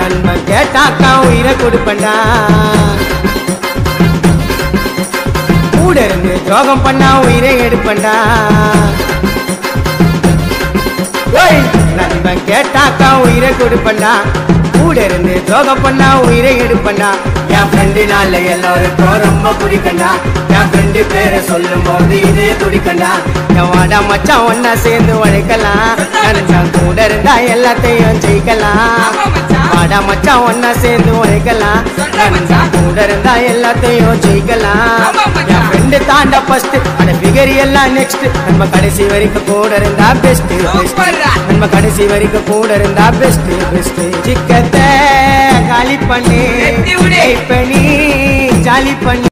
நண்பன் கேட்டாக்கா உயிரை கொடுப்பண்டா கூட இருந்து துரோகம் பண்ணா உயிரை எடுப்பண்டா ஓய், நண்பன் கேட்டாக்கா உயிரை கொடுப்பண்டா கூட இருந்து துரோகம் பண்ணா உயிரை எடுப்பண்டா என் ஃப்ரெண்டு நாள் எல்லாருக்கும் ரொம்ப பிடிக்கண்டா என் ஃப்ரெண்டு பேரை சொல்லும் போது இதே துடிக்கண்டா என் வாடா மச்சான் ஒன்னா சேர்ந்து உழைக்கலாம் நினைச்சா கூட இருந்தா எல்லாத்தையும் ஜெயிக்கலாம் வாடா மச்சான் ஒன்னா சேர்ந்து உழைக்கலாம் நினைச்சா கூட இருந்தா எல்லாத்தையும் ஜெயிக்கலாம் என் ஃப்ரெண்டு தாண்டா ஃபர்ஸ்ட் அந்த ஃபிகர் எல்லாம் நெக்ஸ்ட் நம்ம கடைசி வரைக்கும் கூட இருந்தா பெஸ்ட் பெஸ்ட் நம்ம கடைசி வரைக்கும் கூட இருந்தா பெஸ்ட் பெஸ்ட் சிக்கத்தை காலி பண்ணி வெட்டி விடு. பண்ணி ஜாலி பண்ணி